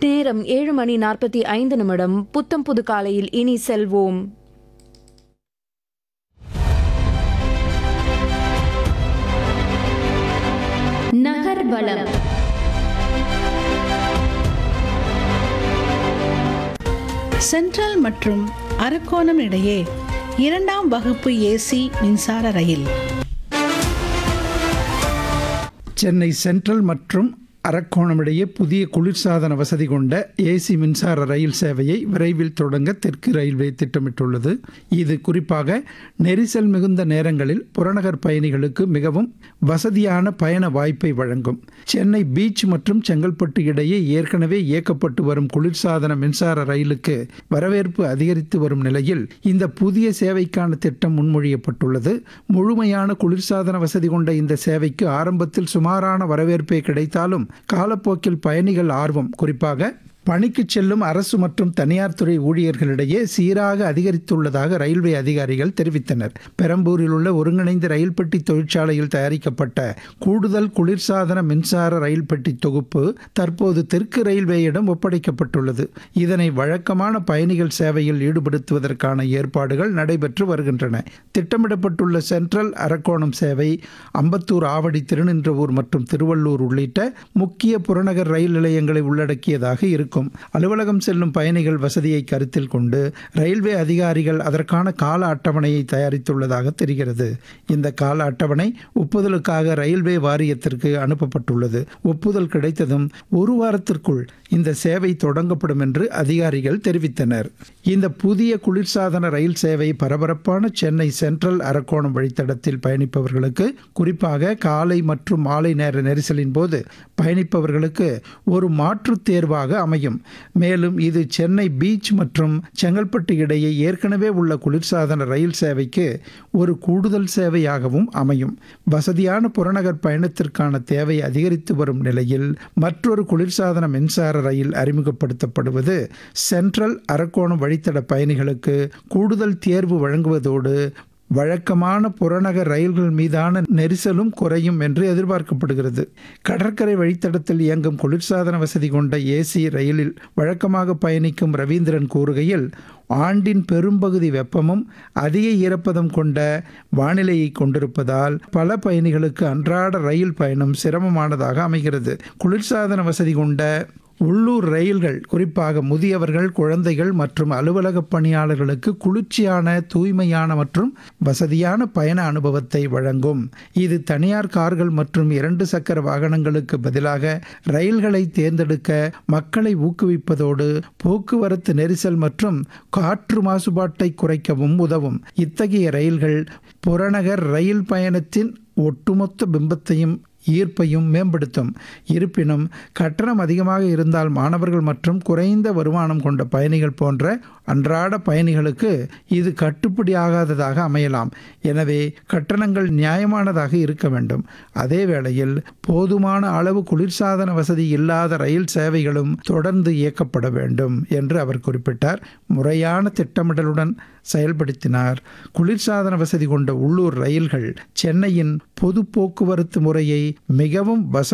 நேரம் ஏழு மணி நாற்பத்தி ஐந்து நிமிடம் புத்தம் புது காலையில் இனி செல்வோம் நகர்வலம் சென்ட்ரல் மற்றும் அரக்கோணம் இடையே இரண்டாம் வகுப்பு ஏசி மின்சார ரயில் சென்னை சென்ட்ரல் மற்றும் அரக்கோணம் இடையே புதிய குளிர்சாதன வசதி கொண்ட ஏசி மின்சார ரயில் சேவையை விரைவில் தொடங்க தெற்கு ரயில்வே திட்டமிட்டுள்ளது இது குறிப்பாக நெரிசல் மிகுந்த நேரங்களில் புறநகர் பயணிகளுக்கு மிகவும் வசதியான பயண வாய்ப்பை வழங்கும் சென்னை பீச் மற்றும் செங்கல்பட்டு இடையே ஏற்கனவே இயக்கப்பட்டு வரும் குளிர்சாதன மின்சார ரயிலுக்கு வரவேற்பு அதிகரித்து வரும் நிலையில் இந்த புதிய சேவைக்கான திட்டம் முன்மொழியப்பட்டுள்ளது முழுமையான குளிர்சாதன வசதி கொண்ட இந்த சேவைக்கு ஆரம்பத்தில் சுமாரான வரவேற்பே கிடைத்தாலும் காலப்போக்கில் பயணிகள் ஆர்வம் குறிப்பாக பணிக்கு செல்லும் அரசு மற்றும் தனியார் துறை ஊழியர்களிடையே சீராக அதிகரித்துள்ளதாக ரயில்வே அதிகாரிகள் தெரிவித்தனர் பெரம்பூரில் உள்ள ஒருங்கிணைந்த ரயில் பெட்டி தொழிற்சாலையில் தயாரிக்கப்பட்ட கூடுதல் குளிர்சாதன மின்சார ரயில் பெட்டி தொகுப்பு தற்போது தெற்கு ரயில்வேயிடம் ஒப்படைக்கப்பட்டுள்ளது இதனை வழக்கமான பயணிகள் சேவையில் ஈடுபடுத்துவதற்கான ஏற்பாடுகள் நடைபெற்று வருகின்றன திட்டமிடப்பட்டுள்ள சென்ட்ரல் அரக்கோணம் சேவை அம்பத்தூர் ஆவடி திருநின்றவூர் மற்றும் திருவள்ளூர் உள்ளிட்ட முக்கிய புறநகர் ரயில் நிலையங்களை உள்ளடக்கியதாக இருக்கும் அலுவலகம் செல்லும் பயணிகள் வசதியை கருத்தில் கொண்டு ரயில்வே அதிகாரிகள் அதற்கான கால அட்டவணையை தயாரித்துள்ளதாக தெரிகிறது இந்த கால அட்டவணை ஒப்புதலுக்காக ரயில்வே வாரியத்திற்கு அனுப்பப்பட்டுள்ளது ஒப்புதல் கிடைத்ததும் ஒரு வாரத்திற்குள் இந்த சேவை தொடங்கப்படும் என்று அதிகாரிகள் தெரிவித்தனர் இந்த புதிய குளிர்சாதன ரயில் சேவை பரபரப்பான சென்னை சென்ட்ரல் அரக்கோணம் வழித்தடத்தில் பயணிப்பவர்களுக்கு குறிப்பாக காலை மற்றும் மாலை நேர நெரிசலின் போது பயணிப்பவர்களுக்கு ஒரு மாற்றுத் தேர்வாக அமையும் மேலும் இது சென்னை பீச் மற்றும் செங்கல்பட்டு இடையே ஏற்கனவே உள்ள குளிர்சாதன ரயில் சேவைக்கு ஒரு கூடுதல் சேவையாகவும் அமையும் வசதியான புறநகர் பயணத்திற்கான தேவை அதிகரித்து வரும் நிலையில் மற்றொரு குளிர்சாதன மின்சார ரயில் அறிமுகப்படுத்தப்படுவது சென்ட்ரல் அரக்கோணம் வழித்தட பயணிகளுக்கு கூடுதல் தேர்வு வழங்குவதோடு வழக்கமான புறநகர் ரயில்கள் மீதான நெரிசலும் குறையும் என்று எதிர்பார்க்கப்படுகிறது கடற்கரை வழித்தடத்தில் இயங்கும் குளிர்சாதன வசதி கொண்ட ஏசி ரயிலில் வழக்கமாக பயணிக்கும் ரவீந்திரன் கூறுகையில் ஆண்டின் பெரும்பகுதி வெப்பமும் அதிக ஈரப்பதம் கொண்ட வானிலையை கொண்டிருப்பதால் பல பயணிகளுக்கு அன்றாட ரயில் பயணம் சிரமமானதாக அமைகிறது குளிர்சாதன வசதி கொண்ட உள்ளூர் ரயில்கள் குறிப்பாக முதியவர்கள் குழந்தைகள் மற்றும் அலுவலக பணியாளர்களுக்கு குளிர்ச்சியான தூய்மையான மற்றும் வசதியான பயண அனுபவத்தை வழங்கும் இது தனியார் கார்கள் மற்றும் இரண்டு சக்கர வாகனங்களுக்கு பதிலாக ரயில்களை தேர்ந்தெடுக்க மக்களை ஊக்குவிப்பதோடு போக்குவரத்து நெரிசல் மற்றும் காற்று மாசுபாட்டை குறைக்கவும் உதவும் இத்தகைய ரயில்கள் புறநகர் ரயில் பயணத்தின் ஒட்டுமொத்த பிம்பத்தையும் ஈர்ப்பையும் மேம்படுத்தும் இருப்பினும் கட்டணம் அதிகமாக இருந்தால் மாணவர்கள் மற்றும் குறைந்த வருமானம் கொண்ட பயணிகள் போன்ற அன்றாட பயணிகளுக்கு இது கட்டுப்படி ஆகாததாக அமையலாம் எனவே கட்டணங்கள் நியாயமானதாக இருக்க வேண்டும் அதே வேளையில் போதுமான அளவு குளிர்சாதன வசதி இல்லாத ரயில் சேவைகளும் தொடர்ந்து இயக்கப்பட வேண்டும் என்று அவர் குறிப்பிட்டார் முறையான திட்டமிடலுடன் செயல்படுத்தினார் குளிர்சாதன வசதி கொண்ட உள்ளூர் ரயில்கள் சென்னையின் பொது போக்குவரத்து முறையை மிகவும் வச